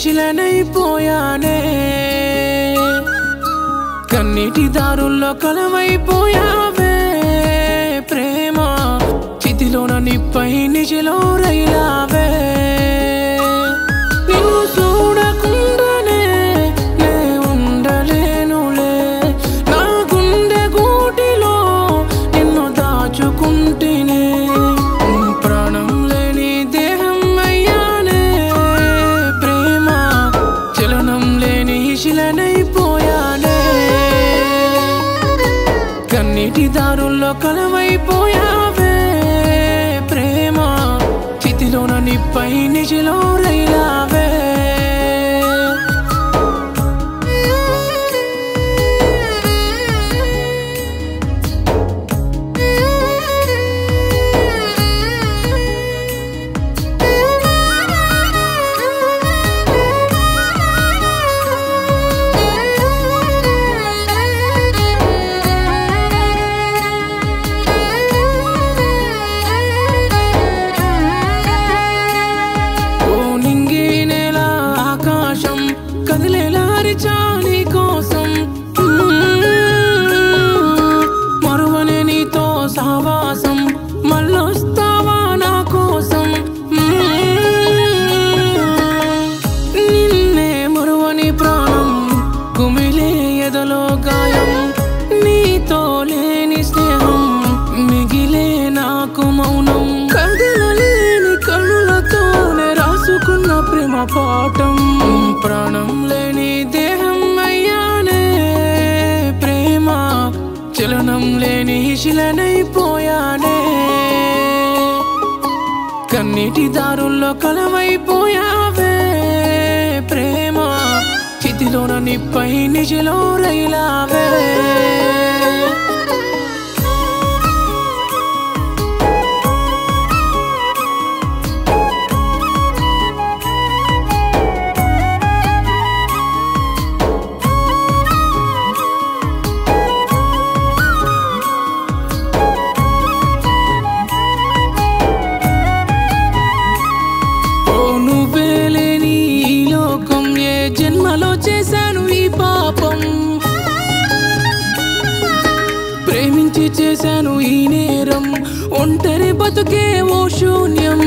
శిలనైపోయానే కన్నీటి దారుల్లో కలవైపోయావే ప్రేమ చితిలోన నిప్పై నిజలో రైలావే నిన్ను చూడకుండానే నే ఉండలేనులే నా గుండె గూటిలో నిన్ను దాచుకుంటేనే ప్రాణం లేని దేహం అయ్యానే ప్రేమ చలనం లేని శిలనైపోయానే కన్నీటి దారుల్లో కలవైపోయావే ప్రేమ చితిలోన నిప్పై నిజలో రైలావే ఓ నింగి నేల ఆకాశం కదిలేలా అరిచా నీ కోసం మరువనే నీతో సావాసం మళ్ళొస్తావా నా కోసం నిన్నే మరువని ప్రాణం కుమిలే ఎదలో గాయం నీతో లేని స్నేహం మిగిలే నాకు మౌనం కదలలేని కనులతోనే రాసుకున్న ప్రేమ పాఠం ప్రాణం లేని దేహం అయ్యానే ప్రేమ చలనం లేని శిలనైపోయానే కన్నీటి దారుల్లో కలవైపోయావే ప్రేమ చితిలోన నిప్పై నిజలో రైలావే ఓ నువ్వే లేని ఈ లోకం ఏ జన్మలో చేశాను ఈ పాపం ప్రేమించి చేశాను ఈ నేరం ఒంటరి బతుకే ఓ శూన్యం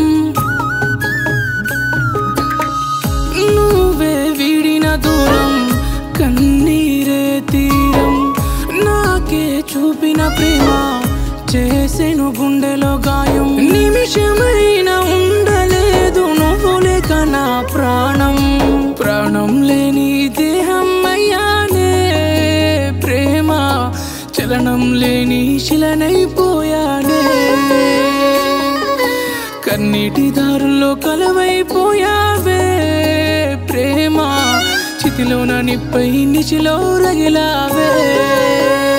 నువ్వే వీడిన దూరం కన్నీరే తీరం నాకే చూపిన ప్రేమ చేసెను గుండెలో గాయం నిమిషమైన ఉండలేదు నువ్వు లేక నా ప్రాణం ప్రాణం లేని దేహం అయ్యానే ప్రేమ చలనం లేని శిలనైపోయానే కన్నీటి దారుల్లో కలవైపోయావే ప్రేమ చితిలోన నిప్పై నిచిలో రగిలావే